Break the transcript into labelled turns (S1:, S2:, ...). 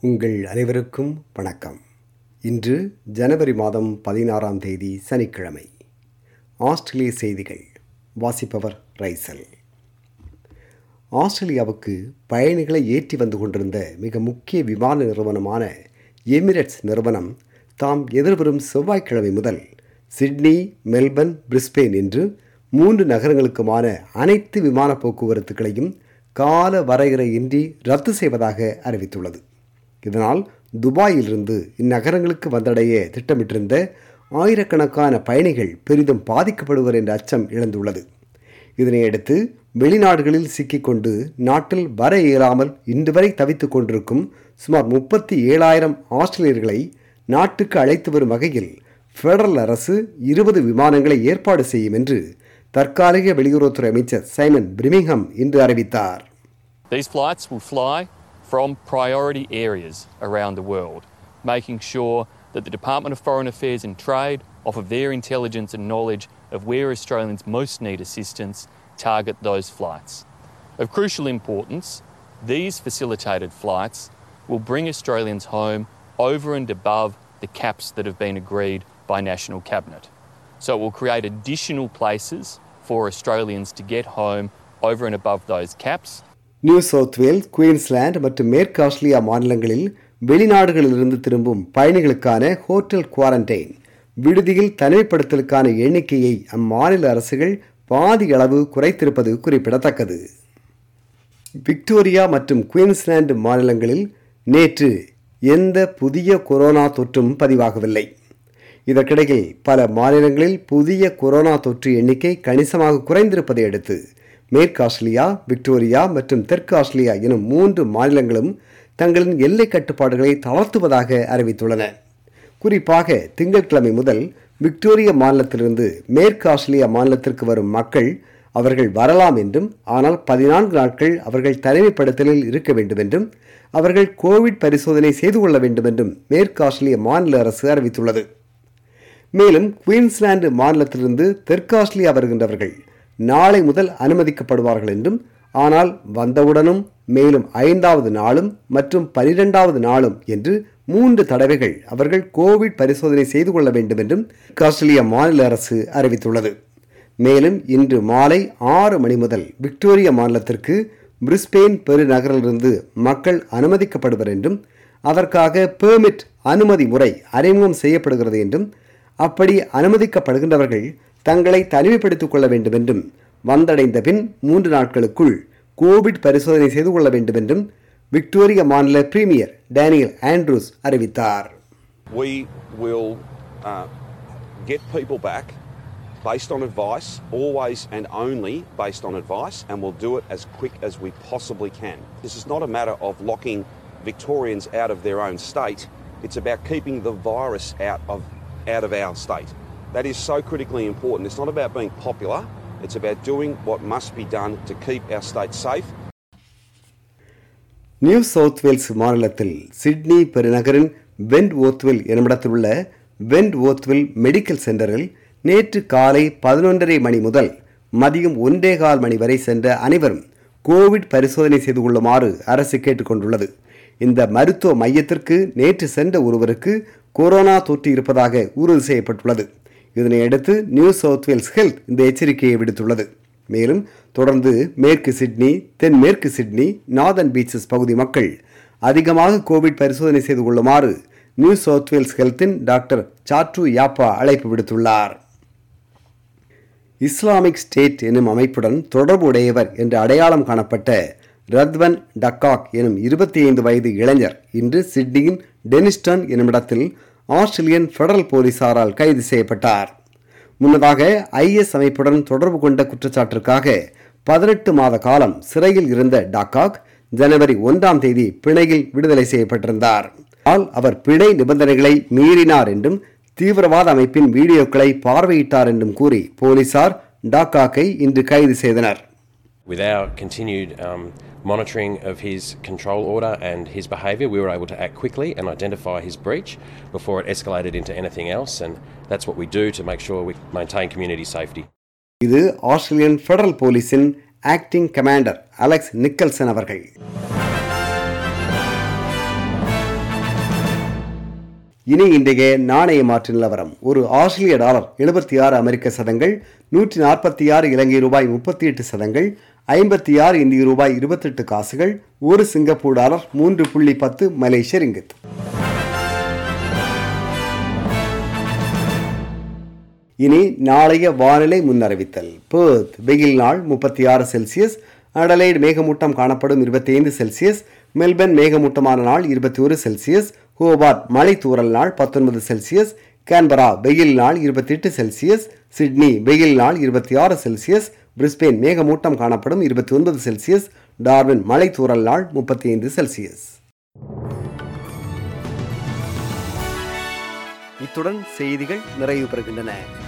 S1: உங்கள் அனைவருக்கும் வணக்கம் இன்று ஜனவரி மாதம் பதினாறாம் தேதி சனிக்கிழமை ஆஸ்திரேலிய செய்திகள் வாசிப்பவர் ரைசல் ஆஸ்திரேலியாவுக்கு பயணிகளை ஏற்றி வந்து கொண்டிருந்த மிக முக்கிய விமான நிறுவனமான எமிரேட்ஸ் நிறுவனம் தாம் எதிர்வரும் செவ்வாய்க்கிழமை முதல் சிட்னி மெல்பர்ன் பிரிஸ்பெயின் என்று மூன்று நகரங்களுக்குமான அனைத்து விமான போக்குவரத்துகளையும் கால வரையறையின்றி ரத்து செய்வதாக அறிவித்துள்ளது இதனால் துபாயிலிருந்து இந்நகரங்களுக்கு வந்தடைய திட்டமிட்டிருந்த ஆயிரக்கணக்கான பயணிகள் பெரிதும் பாதிக்கப்படுவர் என்ற அச்சம் எழுந்துள்ளது இதனையடுத்து வெளிநாடுகளில் சிக்கிக்கொண்டு நாட்டில் வர இயலாமல் இன்று வரை தவித்துக் கொண்டிருக்கும் சுமார் முப்பத்தி ஏழாயிரம் ஆஸ்திரேலியர்களை நாட்டுக்கு அழைத்து வரும் வகையில் ஃபெடரல் அரசு இருபது விமானங்களை ஏற்பாடு செய்யும் என்று தற்காலிக வெளியுறவுத்துறை அமைச்சர் சைமன் பிரிமிங்ஹம் இன்று அறிவித்தார்
S2: These flights will fly from priority areas around the world, making sure that the Department of Foreign Affairs and Trade, off of their intelligence and knowledge of where Australians most need assistance, target those flights. Of crucial importance, these facilitated flights will bring Australians home over and above the caps that have been agreed by National Cabinet. So it will create additional places for Australians to get home over and above those caps.
S1: New South Wales Queensland மற்றும் மேற்கு Australia மாநிலங்களில் வெளிநாடுகளிலிருந்து திரும்பும் பயணிகளுக்கான hotel quarantine விடுதியில் தனிமைப்படுத்தலுக்கான எண்ணிக்கையை அம்மாநில அரசுகள் பாதி அளவு குறைத்திருப்பது குறிப்பிடத்தக்கது விக்டோரியா மற்றும் குயின்ஸ்லாந்து மாநிலங்களில் நேற்று எந்த புதிய கொரோனா தொற்றும் பதிவாகவில்லை இதற்கிடையில் பல மாநிலங்களில் புதிய கொரோனா தொற்று எண்ணிக்கை கணிசமாக குறைந்திருப்பதை அடுத்து மேற்கு ஆஸ்திரேலியா விக்டோரியா மற்றும் தெற்கு ஆஸ்திரேலியா எனும் மூன்று மாநிலங்களும் தங்களின் எல்லை கட்டுப்பாடுகளை தளர்த்துவதாக அறிவித்துள்ளன குறிப்பாக திங்கட்கிழமை முதல் விக்டோரியா மாநிலத்திலிருந்து மேற்கு ஆஸ்திரேலியா மாநிலத்திற்கு வரும் மக்கள் அவர்கள் வரலாம் என்றும் ஆனால் பதினான்கு நாட்கள் அவர்கள் தனிமைப்படுத்தலில் இருக்க வேண்டும் என்றும் அவர்கள் கோவிட் பரிசோதனை செய்து கொள்ள வேண்டும் என்றும் மேற்கு ஆஸ்திரேலிய மாநில அரசு அறிவித்துள்ளது மேலும் குயின்ஸ்லாந்து மாநிலத்திலிருந்து தெற்கு ஆஸ்திரேலியா வருகின்றவர்கள் நாளை முதல் அனுமதிக்கப்படுவார்கள் என்றும் ஆனால் வந்தவுடனும் மேலும் ஐந்தாவது நாளும் மற்றும் பனிரெண்டாவது நாளும் என்று மூன்று தடவைகள் அவர்கள் கோவிட் பரிசோதனை செய்து கொள்ள வேண்டும் என்றும் ஆஸ்திரேலிய மாநில அரசு அறிவித்துள்ளது மேலும் இன்று மாலை ஆறு மணி முதல் விக்டோரியா மாநிலத்திற்கு பிரிஸ்பெயின் பெருநகரிலிருந்து மக்கள் அனுமதிக்கப்படுவர் என்றும் அதற்காக பெர்மிட் அனுமதி முறை அறிமுகம் செய்யப்படுகிறது என்றும் அப்படி அனுமதிக்கப்படுகின்றவர்கள் தங்களை தனிமைப்படுத்திக் கொள்ள வேண்டும் என்றும் வந்தடைந்த பின் மூன்று நாட்களுக்குள் கோவிட் பரிசோதனை செய்து கொள்ள வேண்டும் என்றும் விக்டோரியா மாநில பிரீமியர் டேனியல் ஆண்ட்ரூஸ் அறிவித்தார்
S3: We will uh, get people back based on advice, always and only based on advice, and we'll do it as quick as we possibly can. This is not a matter of locking Victorians out of their own state. It's about keeping the virus out of out of our state. That is so critically important. It's not about being popular. It's about doing what must be done to keep our state safe
S1: New South Wales மாநிலத்தில் Sydney பெருநகரின் Wentworthville என்னுமிடத்தில் உள்ள went ஓத்வில் medical சென்டரில் நேற்று காலை பதினொன்றரை மணி முதல் மதியம் ஒன்றே கால் மணி வரை சென்ற அனைவரும் கோவிட் பரிசோதனை செய்து கொள்ளுமாறு அரசு கேட்டுக்கொண்டுள்ளது இந்த மருத்துவ மையத்திற்கு நேற்று சென்ற ஒருவருக்கு கொரோனா தொற்று இருப்பதாக உறுதி செய்யப்பட்டுள்ளது இதனையடுத்து நியூ சவுத் வேல்ஸ் ஹெல்த் இந்த எச்சரிக்கையை விடுத்துள்ளது மேலும் தொடர்ந்து மேற்கு சிட்னி தென்மேற்கு சிட்னி நார்தன் பீச்சஸ் பகுதி மக்கள் அதிகமாக கோவிட் பரிசோதனை செய்து கொள்ளுமாறு நியூ சவுத் வேல்ஸ் ஹெல்த்தின் டாக்டர் சாட்ரு யாப்பா அழைப்பு விடுத்துள்ளார் இஸ்லாமிக் ஸ்டேட் எனும் அமைப்புடன் தொடர்பு உடையவர் என்று அடையாளம் காணப்பட்ட ரத்வன் டக்காக் எனும் இருபத்தி ஐந்து வயது இளைஞர் இன்று சிட்னியின் டெனிஸ்டன் எனும் இடத்தில் ஆஸ்திரேலியன் பெடரல் போலீசாரால் கைது செய்யப்பட்டார் முன்னதாக ஐஎஸ் அமைப்புடன் தொடர்பு கொண்ட குற்றச்சாட்டிற்காக பதினெட்டு மாத காலம் சிறையில் இருந்த டாக்காக் ஜனவரி ஒன்றாம் தேதி பிணையில் விடுதலை செய்யப்பட்டிருந்தார் ஆனால் அவர் பிணை நிபந்தனைகளை மீறினார் என்றும் தீவிரவாத அமைப்பின் வீடியோக்களை பார்வையிட்டார் என்றும் கூறி போலீசார் டாக்காக்கை இன்று கைது செய்தனர்
S4: With our continued um, monitoring of his control order and his behaviour, we were able to act quickly and identify his breach before it escalated into anything else, and that's what we do to make sure we maintain community safety.
S1: இது Australian Federal போலீஸின் acting commander Alex Nicholson அவர்கள் இனி இன்றைய நாணய மாற்று நிலவரம் ஒரு ஆஸ்திரேலிய dollar எழுபத்தி ஆறு அமெரிக்க சதங்கள் நூற்றி நாற்பத்தி ஆறு இலங்கை ரூபாய் முப்பத்தி எட்டு சதங்கள் ஐம்பத்தி ஆறு இந்திய ரூபாய் இருபத்தெட்டு காசுகள் ஒரு சிங்கப்பூர் டாலர் மூன்று புள்ளி பத்து மலேசிய ரிங்கித் இனி நாளைய வானிலை முன்னறிவித்தல் பேர்த் வெயில் நாள் முப்பத்தி ஆறு செல்சியஸ் அடலைடு மேகமூட்டம் காணப்படும் இருபத்தி ஐந்து செல்சியஸ் மெல்பர்ன் மேகமூட்டமான நாள் இருபத்தி ஒரு செல்சியஸ் ஹோபார்ட் மழை தூறல் நாள் பத்தொன்பது செல்சியஸ் கேன்பரா வெயில் நாள் இருபத்தி எட்டு செல்சியஸ் சிட்னி வெயில் நாள் இருபத்தி ஆறு செல்சியஸ் பிரிஸ்பெயின் மேகமூட்டம் காணப்படும் இருபத்தி ஒன்பது செல்சியஸ் டார்வின் மழை தூறல் நாள் முப்பத்தி ஐந்து செல்சியஸ் இத்துடன் செய்திகள் நிறைவு பெறுகின்றன